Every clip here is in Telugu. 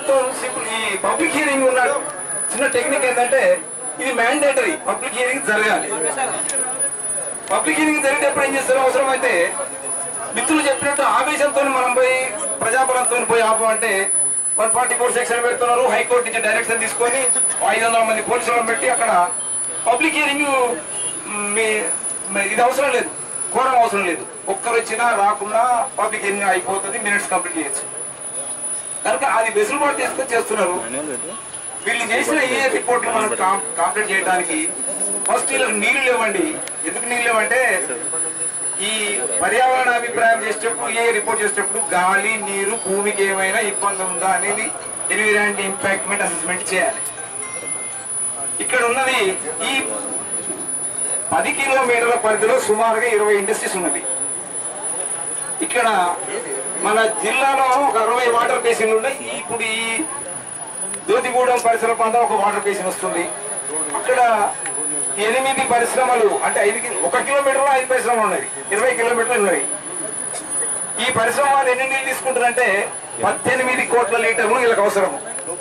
ప్రభుత్వం సింపుల్ ఈ పబ్లిక్ హియరింగ్ ఉన్న చిన్న టెక్నిక్ ఏంటంటే ఇది మ్యాండేటరీ పబ్లిక్ హియరింగ్ జరగాలి పబ్లిక్ హియరింగ్ జరిగేటప్పుడు ఏం చేస్తారు అవసరం అయితే మిత్రులు చెప్పినట్టు ఆవేశంతో మనం పోయి ప్రజాబలంతో పోయి ఆపమంటే వన్ ఫార్టీ ఫోర్ సెక్షన్ పెడుతున్నారు హైకోర్టు నుంచి డైరెక్షన్ తీసుకొని ఐదు వందల మంది పోలీసులను పెట్టి అక్కడ పబ్లిక్ హియరింగ్ మీ మీ- ఇది అవసరం లేదు కోరం అవసరం లేదు ఒక్కరు వచ్చినా రాకుండా పబ్లిక్ హియరింగ్ అయిపోతుంది మినిట్స్ కంప్లీట్ చేయొచ్చు కనుక అది వెసులుబాటు చేసుకొని చేస్తున్నారు వీళ్ళు చేసిన ఏ రిపోర్ట్లు మనం కాం- కంప్లీట్ చేయడానికి ఫస్ట్ వీళ్ళకి నీళ్లు లేవండి ఎందుకు నీళ్లు లేవంటే ఈ పర్యావరణ అభిప్రాయం చేసేటప్పుడు ఏ రిపోర్ట్ చేసేటప్పుడు గాలి నీరు భూమికి ఏమైనా ఇబ్బంది ఉందా అనేది ఎన్విరాన్మెంట్ ఇంపాక్ట్మెంట్ అసెస్మెంట్ చేయాలి ఇక్కడ ఉన్నది ఈ పది కిలోమీటర్ల పరిధిలో సుమారుగా ఇరవై ఇండస్ట్రీస్ ఉన్నది ఇక్కడ మన జిల్లాలో ఒక అరవై వాటర్ బేసిన్లు ఉన్నాయి ఇప్పుడు ఈ దోతిగూడెం పరిసర ప్రాంతం ఒక వాటర్ బేసిన్ వస్తుంది అక్కడ ఎనిమిది పరిశ్రమలు అంటే ఐదు కి- ఒక కిలోమీటర్లో ఐదు పరిశ్రమలు ఉన్నాయి ఇరవై కిలోమీటర్లు ఉన్నాయి ఈ పరిశ్రమ వాళ్ళు ఎన్ని నీళ్ళు తీసుకుంటారంటే పద్దెనిమిది కోట్ల లీటర్లు వీళ్ళకి అవసరం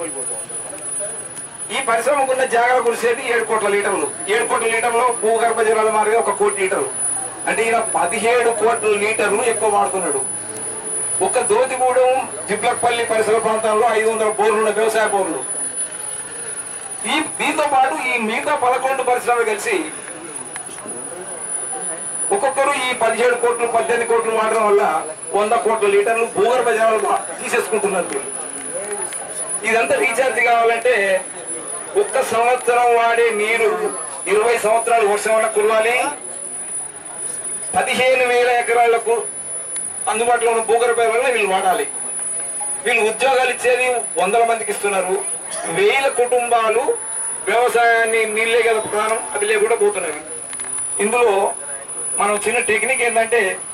ఈ పరిశ్రమకు ఉన్న జాగ్రత్త కురిసేది ఏడు కోట్ల లీటర్లు ఏడు కోట్ల లీటర్లు భూగర్భ జలాల మారిగా ఒక కోటి లీటర్లు అంటే ఈయన పదిహేడు కోట్ల లీటర్లు ఎక్కువ వాడుతున్నాడు ఒక దోతిగూడెం జిబ్లక్పల్లి పరిసర ప్రాంతాల్లో ఐదు వందల బోర్లు ఉన్న వ్యవసాయ బోర్లు ఈ దీంతో పాటు ఈ మిగతా పదకొండు పరిశ్రమలు కలిసి ఒక్కొక్కరు ఈ పదిహేడు కోట్లు పద్దెనిమిది కోట్లు వాడడం వల్ల వంద కోట్ల లీటర్లు భూగర్భ జలాలు వా- తీసేసుకుంటున్నారు వీళ్ళు. ఇదంతా రీఛార్జ్ కావాలంటే ఒక్క సంవత్సరం వాడే నీరు ఇరవై సంవత్సరాలు వర్షం వల్ల కురవాలి పదిహేను వేల ఎకరాలకు అందుబాటులో ఉన్న భూగర్భ జలాలను వీళ్ళు వాడాలి వీళ్ళు ఉద్యోగాలు ఇచ్చేది వందల మందికి ఇస్తున్నారు వేల కుటుంబాలు వ్యవసాయాన్ని నీళ్ళే కదా ప్రధానం అది లేకుండా పోతున్నవి ఇందులో మనం చిన్న టెక్నిక్ ఏంటంటే